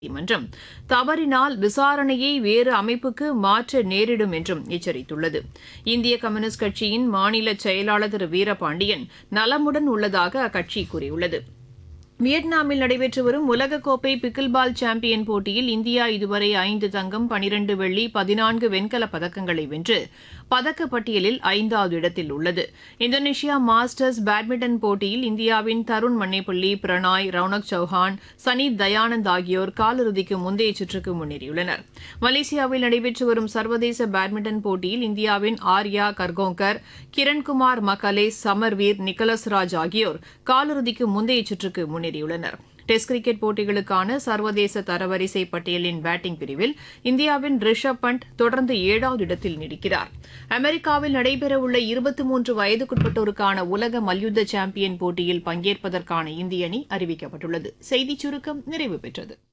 நீதிமன்றம் தவறினால் விசாரணையை வேறு அமைப்புக்கு மாற்ற நேரிடும் என்றும் எச்சரித்துள்ளது இந்திய கம்யூனிஸ்ட் கட்சியின் மாநில செயலாளர் திரு வீரபாண்டியன் நலமுடன் உள்ளதாக அக்கட்சி கூறியுள்ளது வியட்நாமில் நடைபெற்று வரும் உலகக்கோப்பை பிக்கில்பால் சாம்பியன் போட்டியில் இந்தியா இதுவரை ஐந்து தங்கம் பனிரண்டு வெள்ளி பதினான்கு வெண்கலப் பதக்கங்களை வென்று பதக்கப்பட்டியலில் ஐந்தாவது இடத்தில் உள்ளது இந்தோனேஷியா மாஸ்டர்ஸ் பேட்மிண்டன் போட்டியில் இந்தியாவின் தருண் மன்னேப்பள்ளி பிரணாய் ரவுனக் சௌஹான் சனீத் தயானந்த் ஆகியோர் காலிறுதிக்கு முந்தைய சுற்றுக்கு முன்னேறியுள்ளனர் மலேசியாவில் நடைபெற்று வரும் சர்வதேச பேட்மிண்டன் போட்டியில் இந்தியாவின் ஆர்யா கர்கோங்கர் கிரண்குமார் மக்கலே சமர்வீர் நிக்கலஸ் ராஜ் ஆகியோர் காலிறுதிக்கு முந்தைய சுற்றுக்கு முன்னேறியுள்ளனர் டெஸ்ட் கிரிக்கெட் போட்டிகளுக்கான சர்வதேச தரவரிசை பட்டியலின் பேட்டிங் பிரிவில் இந்தியாவின் ரிஷப் பண்ட் தொடர்ந்து ஏழாவது இடத்தில் நீடிக்கிறார் அமெரிக்காவில் நடைபெறவுள்ள இருபத்தி மூன்று வயதுக்குட்பட்டோருக்கான உலக மல்யுத்த சாம்பியன் போட்டியில் பங்கேற்பதற்கான இந்திய அணி அறிவிக்கப்பட்டுள்ளது செய்திச் சுருக்கம் நிறைவு பெற்றது